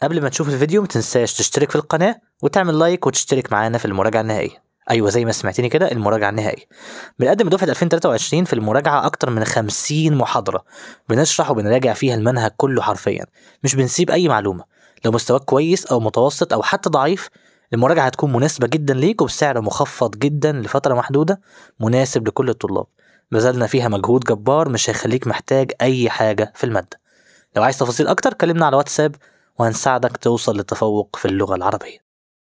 قبل ما تشوف الفيديو متنساش تشترك في القناة وتعمل لايك وتشترك معانا في المراجعة النهائية أيوة زي ما سمعتني كده المراجعة النهائية بنقدم دفعة 2023 في المراجعة أكتر من 50 محاضرة بنشرح وبنراجع فيها المنهج كله حرفيا مش بنسيب أي معلومة لو مستواك كويس أو متوسط أو حتى ضعيف المراجعة هتكون مناسبة جدا ليك وبسعر مخفض جدا لفترة محدودة مناسب لكل الطلاب بذلنا فيها مجهود جبار مش هيخليك محتاج أي حاجة في المادة لو عايز تفاصيل أكتر كلمنا على واتساب وهنساعدك توصل للتفوق في اللغة العربية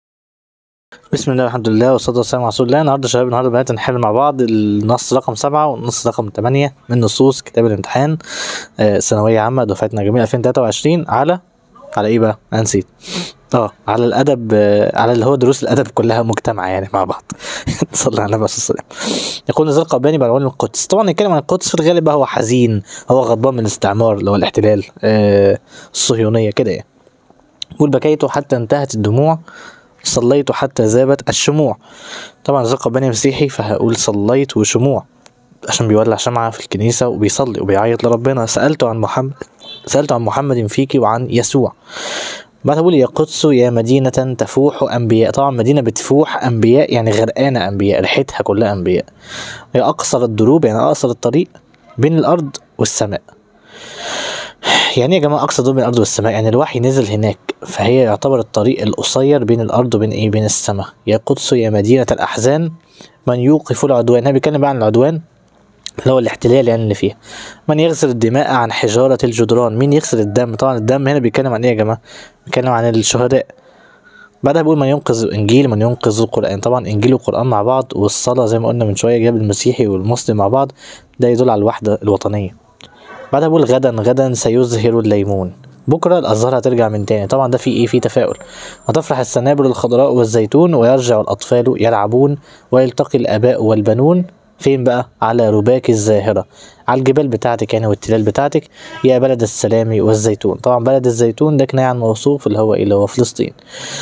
بسم الله والحمد لله والصلاة والسلام على رسول الله النهارده شباب النهارده بنات نحل مع بعض النص رقم سبعة والنص رقم تمانية من نصوص كتاب الامتحان آه، ثانوية عامة دفعتنا جميع 2023 على على ايه بقى؟ انا نسيت اه على الادب آه، على اللي هو دروس الادب كلها مجتمعة يعني مع بعض صلى على النبي صلى الله عليه وسلم يقول نزار قباني بعنوان القدس طبعا نتكلم عن القدس في الغالب بقى هو حزين هو غضبان من الاستعمار اللي هو الاحتلال آه، الصهيونية كده يعني يقول بكيت حتى انتهت الدموع صليت حتى ذابت الشموع طبعا نزار قباني مسيحي فهقول صليت وشموع عشان بيولع شمعة في الكنيسة وبيصلي وبيعيط لربنا سألت عن محمد سألت عن محمد فيك وعن يسوع بعد أقول يا قدس يا مدينة تفوح أنبياء طبعا مدينة بتفوح أنبياء يعني غرقانة أنبياء ريحتها كلها أنبياء هي أقصر الدروب يعني أقصر الطريق بين الأرض والسماء يعني إيه يا جماعة أقصى دروب بين الأرض والسماء يعني الوحي نزل هناك فهي يعتبر الطريق القصير بين الأرض وبين إيه بين السماء يا قدس يا مدينة الأحزان من يوقف العدوان هنا بيتكلم بقى عن العدوان اللي هو الاحتلال يعني اللي فيها من يغسل الدماء عن حجارة الجدران مين يغسل الدم طبعا الدم هنا بيتكلم عن ايه يا جماعة بيتكلم عن الشهداء بعدها بيقول من ينقذ الانجيل من ينقذ القران طبعا انجيل والقران مع بعض والصلاه زي ما قلنا من شويه جاب المسيحي والمسلم مع بعض ده يدل على الوحده الوطنيه بعدها بيقول غدا غدا سيزهر الليمون بكره الازهار هترجع من تاني طبعا ده في ايه في تفاؤل وتفرح السنابل الخضراء والزيتون ويرجع الاطفال يلعبون ويلتقي الاباء والبنون فين بقى على رباك الزاهرة على الجبال بتاعتك يعني والتلال بتاعتك يا بلد السلام والزيتون طبعا بلد الزيتون ده كناية عن موصوف اللي هو ايه اللي هو فلسطين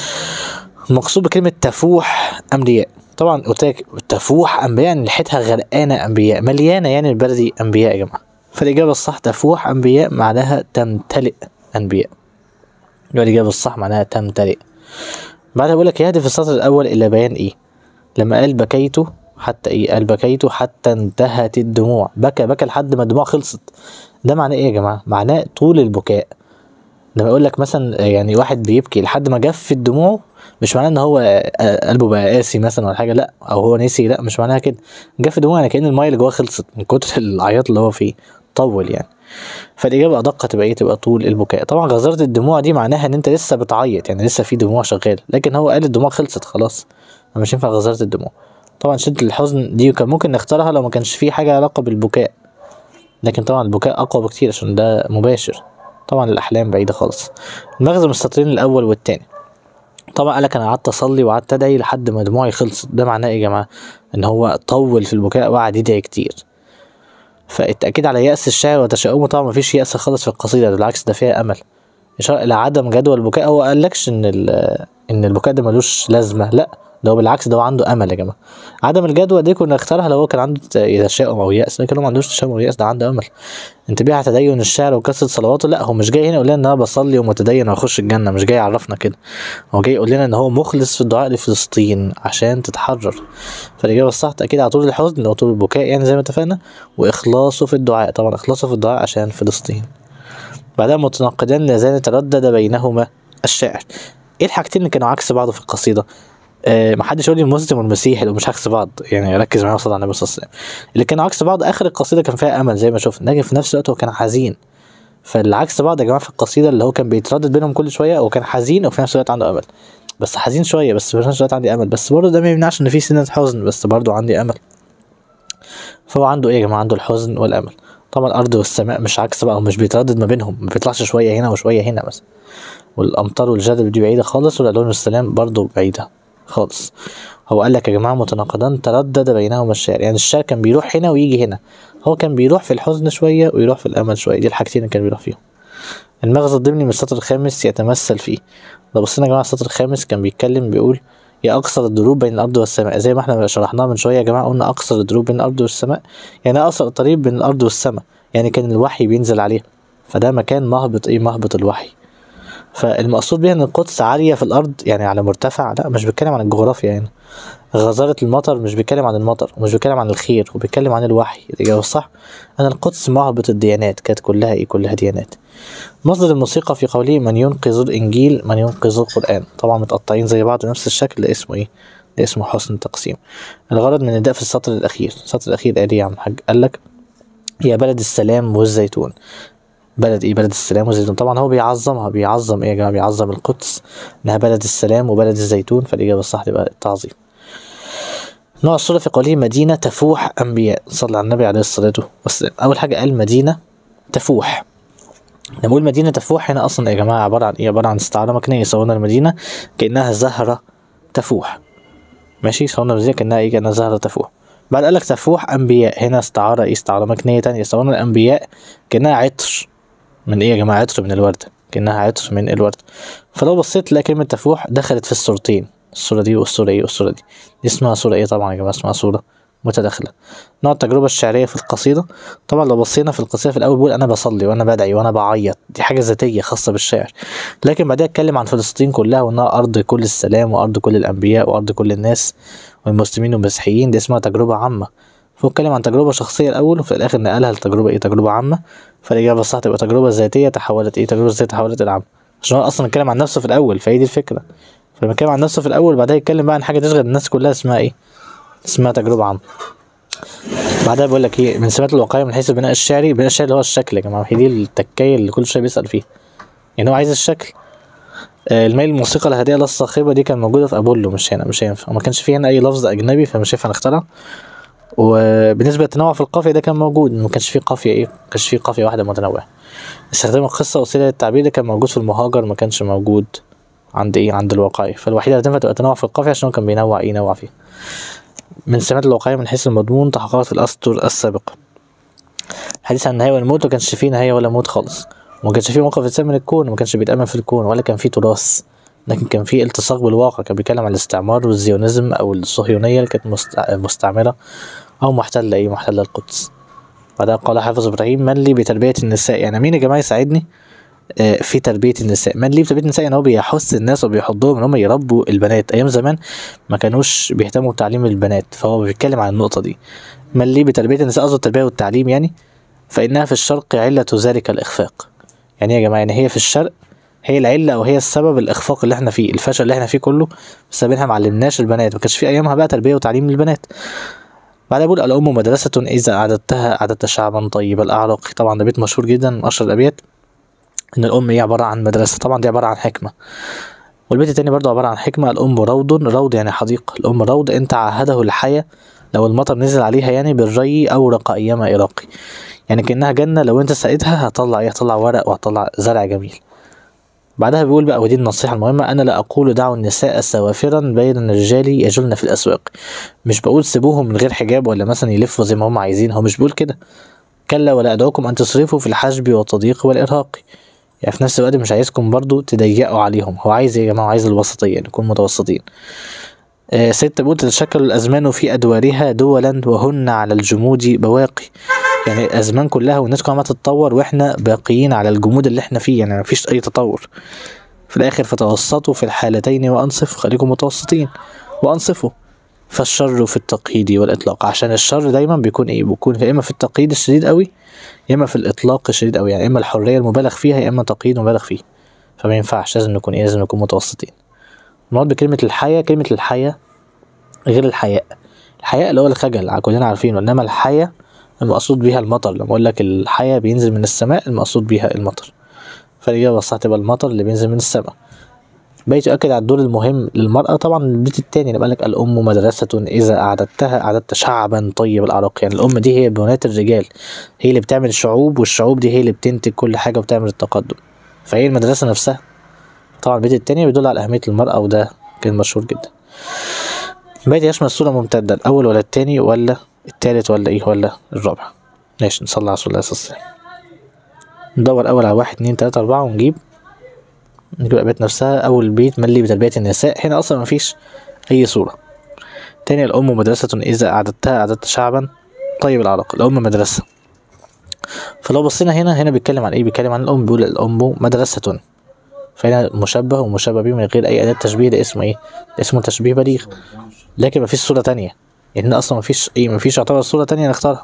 المقصود بكلمة تفوح أنبياء طبعا قلت لك تفوح أنبياء يعني ريحتها غرقانة أنبياء مليانة يعني البلد دي أنبياء يا جماعة فالإجابة الصح تفوح أنبياء معناها تمتلئ أنبياء يبقى الإجابة الصح معناها تمتلئ بعدها بقول لك يهدف السطر الأول إلى بيان إيه لما قال بكيت حتى إيه قال بكيت حتى انتهت الدموع بكى بكى لحد ما الدموع خلصت ده معناه إيه يا جماعة معناه طول البكاء لما يقول لك مثلا يعني واحد بيبكي لحد ما جف دموعه مش معناه ان هو آه، قلبه بقى قاسي مثلا ولا حاجه لا او هو نسي لا مش معناها كده جف دموعه يعني كان المايه اللي جواه خلصت من كتر العياط اللي هو فيه طول يعني فالاجابه ادق تبقى ايه تبقى طول البكاء طبعا غزاره الدموع دي معناها ان انت لسه بتعيط يعني لسه في دموع شغال لكن هو قال الدموع خلصت خلاص مش ينفع غزاره الدموع طبعا شده الحزن دي كان ممكن نختارها لو ما كانش في حاجه علاقه بالبكاء لكن طبعا البكاء اقوى بكتير عشان ده مباشر طبعا الاحلام بعيده خالص المغزى من السطرين الاول والتاني طبعا قالك انا قعدت اصلي وقعدت ادعي لحد ما دموعي خلصت ده معناه ايه يا جماعه ان هو طول في البكاء وقعد يدعي كتير فالتاكيد على ياس الشاعر وتشاؤمه طبعا مفيش ياس خالص في القصيده بالعكس ده فيها امل اشاره الى عدم جدوى البكاء هو قالكش ان ال- ان البكاء ده ملوش لازمه لا ده هو بالعكس ده هو عنده امل يا جماعه عدم الجدوى دي كنا نختارها لو هو كان عنده ت- تشاؤم او ياس لكن هو ما عندوش تشاؤم او ياس ده عنده امل انتباه على تدين الشعر وكثره صلواته لا هو مش جاي هنا يقول لنا ان انا بصلي ومتدين وهخش الجنه مش جاي يعرفنا كده هو جاي يقول لنا ان هو مخلص في الدعاء لفلسطين عشان تتحرر فالاجابه الصح تاكيد على طول الحزن اللي هو طول البكاء يعني زي ما اتفقنا واخلاصه في الدعاء طبعا اخلاصه في الدعاء عشان فلسطين بعدها متناقضان لازال تردد بينهما الشاعر ايه الحاجتين اللي كانوا عكس بعض في القصيده آه محدش يقول لي المسلم والمسيحي دول مش عكس بعض يعني ركز معايا وصلى على النبي صلى الله عليه وسلم اللي كانوا عكس بعض اخر القصيده كان فيها امل زي ما شفنا لكن في نفس الوقت هو كان حزين فالعكس بعض يا جماعه في القصيده اللي هو كان بيتردد بينهم كل شويه هو كان حزين وفي نفس الوقت عنده امل بس حزين شويه بس في نفس الوقت عندي امل بس برضه ده ما يمنعش ان في سنه حزن بس برضه عندي امل فهو عنده ايه يا جماعه عنده الحزن والامل طبعا الارض والسماء مش عكس بقى ومش بيتردد ما بينهم ما بيطلعش شويه هنا وشويه هنا مثلا والامطار والجدل دي بعيده خالص والالوان والسلام برضه بعيده خالص هو قال لك يا جماعه متناقضان تردد بينهما الشعر يعني الشعر كان بيروح هنا ويجي هنا هو كان بيروح في الحزن شويه ويروح في الامل شويه دي الحاجتين اللي كان بيروح فيهم المغزى الضمني من السطر الخامس يتمثل فيه لو بصينا يا جماعه السطر الخامس كان بيتكلم بيقول يا اقصر الدروب بين الارض والسماء زي ما احنا شرحناها من شويه يا جماعه قلنا اقصر الدروب بين الارض والسماء يعني اقصر الطريق بين الارض والسماء يعني كان الوحي بينزل عليه فده مكان مهبط ايه مهبط الوحي فالمقصود بيها ان القدس عالية في الارض يعني على مرتفع لا مش بيتكلم عن الجغرافيا يعني غزارة المطر مش بيتكلم عن المطر ومش بيتكلم عن الخير وبيتكلم عن الوحي الإجابة الصح أن القدس معبط الديانات كانت كلها إيه كلها ديانات مصدر الموسيقى في قوله من ينقذ الإنجيل من ينقذ القرآن طبعا متقطعين زي بعض نفس الشكل ده اسمه إيه ده اسمه حسن التقسيم الغرض من النداء في السطر الأخير السطر الأخير قال إيه يا عم الحاج قال لك يا بلد السلام والزيتون بلد ايه بلد السلام والزيتون طبعا هو بيعظمها بيعظم ايه يا جماعه بيعظم القدس انها بلد السلام وبلد الزيتون فالاجابه الصح تبقى التعظيم نوع الصورة في قوله مدينة تفوح أنبياء صلى على النبي عليه الصلاة والسلام أول حاجة قال مدينة تفوح لما بقول مدينة تفوح هنا أصلا يا جماعة عبارة عن إيه عبارة عن استعارة مكنية صورنا المدينة كأنها زهرة تفوح ماشي صورنا المدينة كأنها إيه كأنها زهرة تفوح بعد قال لك تفوح أنبياء هنا استعارة إيه استعارة مكنية تانية صورنا الأنبياء كأنها عطر من إيه يا جماعة عطر من الورد كأنها عطر من الورد فلو بصيت تلاقي كلمة تفوح دخلت في الصورتين الصورة دي والصورة ايه والصورة دي دي اسمها صورة ايه طبعا يا جماعة اسمها صورة متداخلة نوع التجربة الشعرية في القصيدة طبعا لو بصينا في القصيدة في الأول بيقول أنا بصلي وأنا بدعي وأنا بعيط دي حاجة ذاتية خاصة بالشاعر لكن بعدها اتكلم عن فلسطين كلها وإنها أرض كل السلام وأرض كل الأنبياء وأرض كل الناس والمسلمين والمسيحيين دي اسمها تجربة عامة فهو اتكلم عن تجربة شخصية الأول وفي الآخر نقلها لتجربة ايه تجربة عامة فالإجابة الصح تبقى تجربة ذاتية تحولت ايه تجربة ذاتية تحولت إلى عامة عشان هو أصلا اتكلم عن نفسه في الأول فهي دي الفكرة فلما يتكلم عن نفسه في الاول بعدها يتكلم بقى عن حاجه تشغل الناس كلها اسمها ايه اسمها تجربه عامه بعدها بيقول لك ايه من سمات الواقعيه من حيث البناء الشعري البناء الشعري اللي هو الشكل يا جماعه هي دي التكايه اللي كل شويه بيسال فيها يعني هو عايز الشكل آه الميل الموسيقى الهادئه للصاخبه دي كان موجوده في ابولو مش هنا مش هينفع وما كانش فيه هنا اي لفظ اجنبي فمش هينفع نخترع وبالنسبه للتنوع في القافيه ده كان موجود ما كانش فيه قافيه ايه ما كانش فيه قافيه واحده متنوعه استخدام القصه وسيله للتعبير ده كان موجود في المهاجر ما كانش موجود عند ايه عند الواقعية فالوحيدة اللي تنفع تبقى تنوع في القافية عشان هو كان بينوع ايه نوع فيه من سمات الواقعية من حيث المضمون تحققت في الأسطر السابقة الحديث عن النهاية والموت ما كانش فيه نهاية ولا موت خالص وما كانش فيه موقف إنسان من الكون وما كانش بيتأمل في الكون ولا كان فيه تراث لكن كان فيه التصاق بالواقع كان بيتكلم عن الاستعمار والزيونيزم أو الصهيونية اللي كانت مستعمرة أو محتلة ايه محتلة القدس بعدها قال حافظ إبراهيم من لي بتربية النساء يعني مين يا جماعة يساعدني في تربيه النساء من ليه بتربيه النساء يعني هو بيحث الناس وبيحضهم ان هم يربوا البنات ايام زمان ما كانوش بيهتموا بتعليم البنات فهو بيتكلم عن النقطه دي من ليه بتربيه النساء قصده التربيه والتعليم يعني فانها في الشرق عله ذلك الاخفاق يعني يا جماعه يعني هي في الشرق هي العله او هي السبب الاخفاق اللي احنا فيه الفشل اللي احنا فيه كله بسبب انها ما علمناش البنات ما كانش في ايامها بقى تربيه وتعليم للبنات بعدها بيقول الام مدرسه اذا اعددتها اعددت شعبا طيب الاعراق طبعا ده بيت مشهور جدا من اشهر الابيات ان الام هي عباره عن مدرسه طبعا دي عباره عن حكمه والبيت التاني برضه عباره عن حكمه الام روض روض يعني حديقه الام روض انت عهده الحياه لو المطر نزل عليها يعني بالري اورق ايام اراقي يعني كانها جنه لو انت سقيتها هتطلع ايه هتطلع ورق وهتطلع زرع جميل بعدها بيقول بقى ودي النصيحة المهمة أنا لا أقول دعوا النساء سوافرا بين الرجال يجلن في الأسواق مش بقول سيبوهم من غير حجاب ولا مثلا يلفوا زي ما هم عايزين هو مش بيقول كده كلا ولا أدعوكم أن تصرفوا في الحجب والتضييق والإرهاق يعني في نفس الوقت مش عايزكم برضو تضيقوا عليهم هو عايز يا جماعة عايز الوسطية نكون متوسطين آه ستة بيقول تتشكل الأزمان في أدوارها دولا وهن على الجمود بواقي يعني الأزمان كلها والناس كلها ما تتطور وإحنا باقيين على الجمود اللي إحنا فيه يعني مفيش أي تطور في الآخر فتوسطوا في الحالتين وأنصفوا خليكم متوسطين وأنصفوا فالشر في التقييد والإطلاق عشان الشر دايما بيكون إيه بيكون يا إما في التقييد الشديد قوي يا إما في الإطلاق الشديد قوي يعني إما الحرية المبالغ فيها يا إما تقييد مبالغ فيه فما ينفعش لازم نكون إيه لازم نكون متوسطين نقعد بكلمة الحياة كلمة الحياة غير الحياء الحياء اللي هو الخجل كلنا عارفينه إنما الحياة المقصود بيها المطر لما أقول لك الحياة بينزل من السماء المقصود بيها المطر فالإجابة الصح تبقى المطر اللي بينزل من السماء بيت يؤكد على الدور المهم للمرأة طبعا البيت التاني اللي لك الأم مدرسة إذا أعددتها أعددت شعبا طيب الأعراق يعني الأم دي هي بنات الرجال هي اللي بتعمل شعوب والشعوب دي هي اللي بتنتج كل حاجة وبتعمل التقدم فهي المدرسة نفسها طبعا البيت التاني بيدل على أهمية المرأة وده كان مشهور جدا بيت يشمل الصورة ممتدة الأول ولا التاني ولا التالت ولا إيه ولا الرابع ماشي نصلي على رسول الله صلى الله عليه وسلم ندور أول على واحد اتنين تلاتة أربعة ونجيب نجيب الأبيات نفسها أول بيت ملي بتربية النساء هنا أصلا مفيش أي صورة تاني الأم مدرسة إذا أعددتها أعددت شعبا طيب العراق الأم مدرسة فلو بصينا هنا هنا بيتكلم عن إيه بيتكلم عن الأم بيقول الأم مدرسة فهنا مشبه ومشبه به من غير اي اداة تشبيه ده اسمه ايه؟ ده اسمه تشبيه بليغ لكن مفيش صورة تانية يعني هنا اصلا مفيش ايه مفيش يعتبر صورة تانية نختارها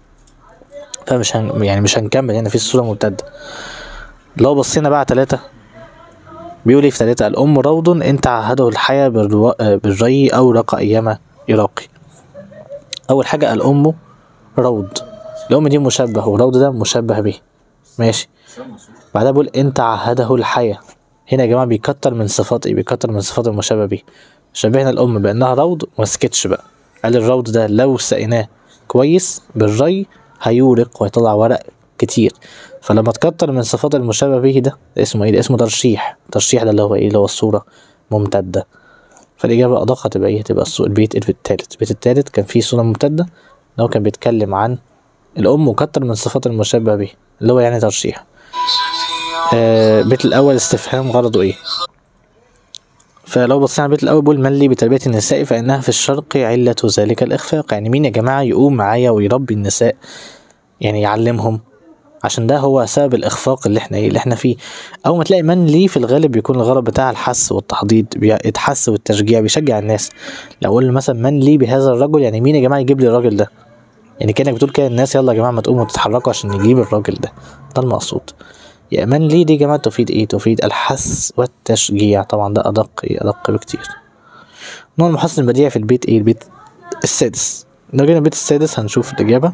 فمش هن يعني مش هنكمل هنا في صورة ممتدة لو بصينا بقى على تلاتة بيقول ايه في تلاتة الأم روض إن تعهده الحياة بالرو... بالري أو رقى أيام يراقي أول حاجة الأم روض الأم دي مشبه وروض ده مشبه به ماشي بعدها بيقول إن تعهده الحياة هنا يا جماعة بيكتر من صفات ايه بيكتر من صفات المشبه به شبهنا الأم بأنها روض ومسكتش بقى قال الروض ده لو سقيناه كويس بالري هيورق ويطلع ورق كتير فلما تكتر من صفات المشابه به ده, ده اسمه ايه ده اسمه ترشيح ترشيح ده اللي هو ايه اللي هو الصورة ممتدة فالإجابة أدق هتبقى ايه هتبقى الصو- البيت التالت البيت التالت كان فيه صورة ممتدة اللي هو كان بيتكلم عن الأم وكتر من صفات المشابه به اللي هو يعني ترشيح آه البيت الأول استفهام غرضه ايه فلو بصينا على البيت الأول بيقول من لي بتربية النساء فإنها في الشرق علة ذلك الإخفاق يعني مين يا جماعة يقوم معايا ويربي النساء يعني يعلمهم عشان ده هو سبب الإخفاق اللي احنا ايه اللي احنا فيه أول ما تلاقي من لي في الغالب بيكون الغرض بتاع الحث والتحضيض بيتحث والتشجيع بيشجع الناس لو قلنا مثلا من لي بهذا الرجل يعني مين يا جماعة يجيب لي الراجل ده يعني كأنك بتقول كده الناس يلا يا جماعة ما تقوموا تتحركوا عشان نجيب الراجل ده ده المقصود يا من لي دي يا جماعة تفيد ايه تفيد الحث والتشجيع طبعا ده أدق ايه أدق بكتير نوع المحسن البديع في البيت ايه البيت السادس لو جينا البيت السادس هنشوف الإجابة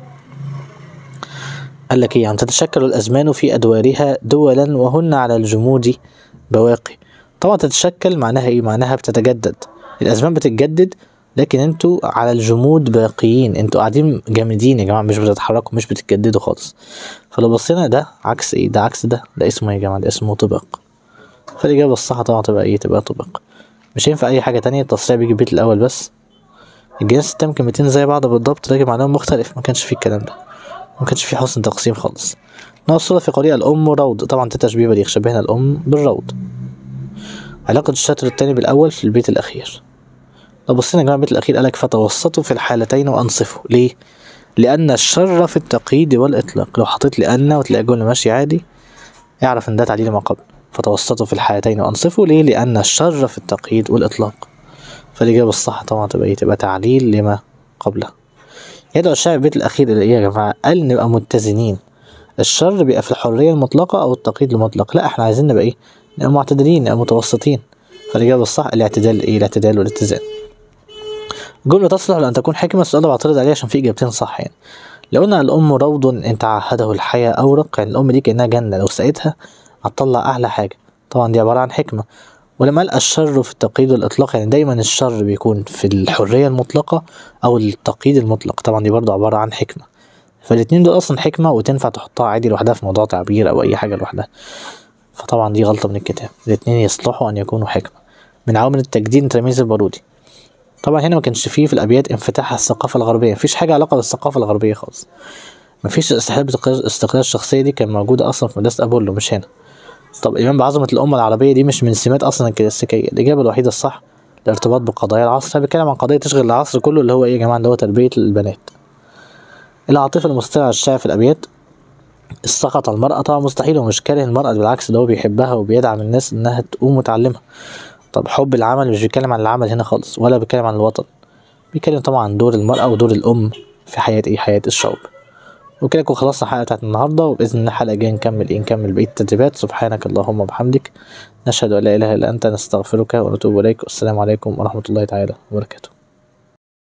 قال لك ايه يعني تتشكل الأزمان في أدوارها دولا وهن على الجمود بواقي طبعا تتشكل معناها ايه معناها بتتجدد الأزمان بتتجدد لكن انتوا على الجمود باقيين انتوا قاعدين جامدين يا جماعة مش بتتحركوا مش بتتجددوا خالص فلو بصينا ده عكس ايه ده عكس ده ده اسمه ايه يا جماعة ده اسمه طبق فالإجابة الصح طبعا تبقى ايه تبقى طبق مش هينفع أي حاجة تانية التصريح بيجي البيت الأول بس الجنس التام كلمتين زي بعض بالضبط لكن معناهم مختلف ما كانش فيه الكلام ده ما كانش فيه حسن تقسيم خالص نوع الصورة في قولها الأم روض طبعا ده تشبيه بليغ شبهنا الأم بالروض علاقة الشطر التاني بالأول في البيت الأخير لو بصينا يا جماعة البيت الأخير قالك فتوسطوا في الحالتين وأنصفوا ليه؟ لأن الشر في التقييد والإطلاق لو حطيت لأن وتلاقي جملة ماشية عادي اعرف إن ده تعديل ما قبل فتوسطوا في الحالتين وأنصفوا ليه؟ لأن الشر في التقييد والإطلاق فالإجابة الصح طبعا تبقى إيه؟ تبقى تعليل لما قبله يدعو الشاعر البيت الأخير إلى إيه يا جماعة؟ قال نبقى متزنين الشر بيبقى في الحرية المطلقة أو التقييد المطلق لا احنا عايزين نبقى إيه؟ نبقى معتدلين نبقى متوسطين فالإجابة الصح الاعتدال إيه؟ الاعتدال والاتزان جملة تصلح لأن تكون حكمة السؤال ده بعترض عليه عشان في إجابتين صح يعني لو قلنا الأم روض إن تعهده الحياة أورق يعني الأم دي كأنها جنة لو سقيتها هتطلع أحلى حاجة طبعا دي عبارة عن حكمة ولما قال الشر في التقييد والإطلاق يعني دايما الشر بيكون في الحرية المطلقة أو التقييد المطلق طبعا دي برضه عبارة عن حكمة فالاتنين دول أصلا حكمة وتنفع تحطها عادي لوحدها في موضوع تعبير أو أي حاجة لوحدها فطبعا دي غلطة من الكتاب الاتنين يصلحوا أن يكونوا حكمة من عوامل التجديد تلاميذ البارودي طبعا هنا ما كانش فيه في الأبيات انفتاح الثقافة الغربية مفيش حاجة علاقة بالثقافة الغربية خالص مفيش استحلال باستقلال استقلال الشخصية دي كان موجودة أصلا في مدرسة أبولو مش هنا طب الإيمان بعظمة الأمة العربية دي مش من سمات أصلا الكلاسيكية الإجابة الوحيدة الصح الارتباط بقضايا العصر أنا بتكلم عن قضية تشغل العصر كله اللي هو إيه يا جماعة اللي هو تربية البنات العاطفة المستمرة على الشعر في الأبيات السقط على المرأة طبعا مستحيل هو مش كاره المرأة بالعكس ده هو بيحبها وبيدعم الناس إنها تقوم وتعلمها طب حب العمل مش بيتكلم عن العمل هنا خالص ولا بيتكلم عن الوطن بيتكلم طبعا عن دور المرأة ودور الأم في حياة إيه حياة الشعوب وكده نكون خلصنا الحلقة بتاعت النهاردة وبإذن الله الحلقة الجاية نكمل إيه نكمل بقية التدريبات سبحانك اللهم وبحمدك نشهد أن لا إله إلا أنت نستغفرك ونتوب إليك والسلام عليكم ورحمة الله تعالى وبركاته